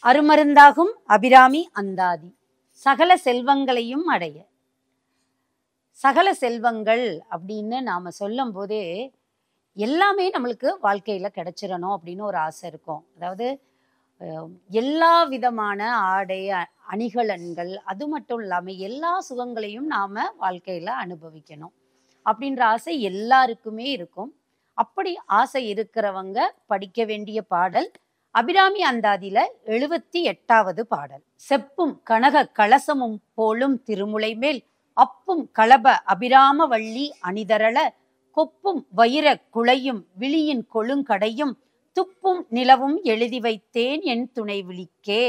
அருமருந்தாகும் அபிராமி அந்தாதி சகல செல்வங்களையும் அடைய சகல செல்வங்கள் அப்படின்னு நாம சொல்லும் போதே எல்லாமே நம்மளுக்கு வாழ்க்கையில கிடைச்சிடணும் அப்படின்னு ஒரு ஆசை இருக்கும் அதாவது அஹ், எல்லா விதமான ஆடை அ- அணிகலன்கள் அது மட்டும் இல்லாம எல்லா சுகங்களையும் நாம வாழ்க்கையில அனுபவிக்கணும் அப்படின்ற ஆசை எல்லாருக்குமே இருக்கும் அப்படி ஆசை இருக்கிறவங்க படிக்க வேண்டிய பாடல் அபிராமி அந்தாதியில எழுபத்தி எட்டாவது பாடல் செப்பும் கனக கலசமும் போலும் திருமுலை மேல் அப்பும் களப அபிராம வள்ளி அணிதரள கொப்பும் வைர குளையும் விழியின் கொழுங்கடையும் துப்பும் நிலவும் எழுதி வைத்தேன் என் துணை விழிக்கே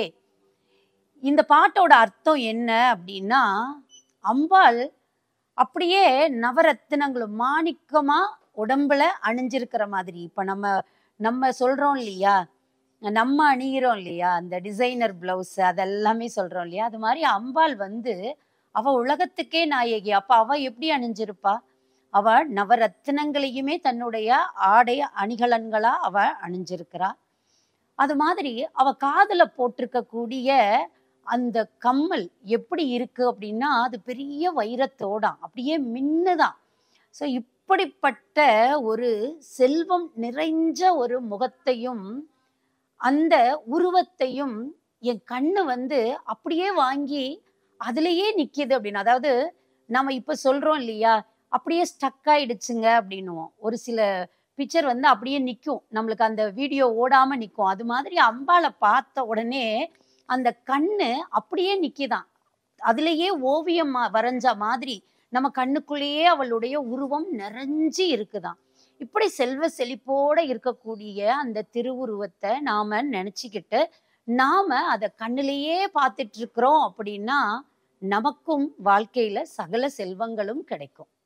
இந்த பாட்டோட அர்த்தம் என்ன அப்படின்னா அம்பாள் அப்படியே நவரத்தினங்களும் மாணிக்கமா உடம்புல அணிஞ்சிருக்கிற மாதிரி இப்ப நம்ம நம்ம சொல்றோம் இல்லையா நம்ம அணிகிறோம் இல்லையா அந்த டிசைனர் பிளவுஸ் அதெல்லாமே சொல்றோம் இல்லையா அது மாதிரி அம்பாள் வந்து அவ உலகத்துக்கே நாயகி அப்ப அவ எப்படி அணிஞ்சிருப்பா அவ நவரத்தினங்களையுமே தன்னுடைய ஆடை அணிகலன்களா அவ அணிஞ்சிருக்கிறா அது மாதிரி அவ காதுல போட்டிருக்கக்கூடிய அந்த கம்மல் எப்படி இருக்கு அப்படின்னா அது பெரிய வைரத்தோடாம் அப்படியே மின்னுதான் ஸோ இப்படிப்பட்ட ஒரு செல்வம் நிறைஞ்ச ஒரு முகத்தையும் அந்த உருவத்தையும் என் கண்ணு வந்து அப்படியே வாங்கி அதுலயே நிக்குது அப்படின்னு அதாவது நம்ம இப்ப சொல்றோம் இல்லையா அப்படியே ஸ்டக் ஆயிடுச்சுங்க அப்படின்னுவோம் ஒரு சில பிக்சர் வந்து அப்படியே நிக்கும் நம்மளுக்கு அந்த வீடியோ ஓடாம நிக்கும் அது மாதிரி அம்பாளை பார்த்த உடனே அந்த கண்ணு அப்படியே நிக்குதாம் அதுலயே ஓவியம் மா- வரைஞ்ச மாதிரி நம்ம கண்ணுக்குள்ளேயே அவளுடைய உருவம் நிறைஞ்சு இருக்குதாம் இப்படி செல்வ செழிப்போட இருக்கக்கூடிய அந்த திருவுருவத்தை நாம நினைச்சுக்கிட்டு நாம அதை கண்ணிலேயே பார்த்துட்டு இருக்கிறோம் அப்படின்னா நமக்கும் வாழ்க்கையில சகல செல்வங்களும் கிடைக்கும்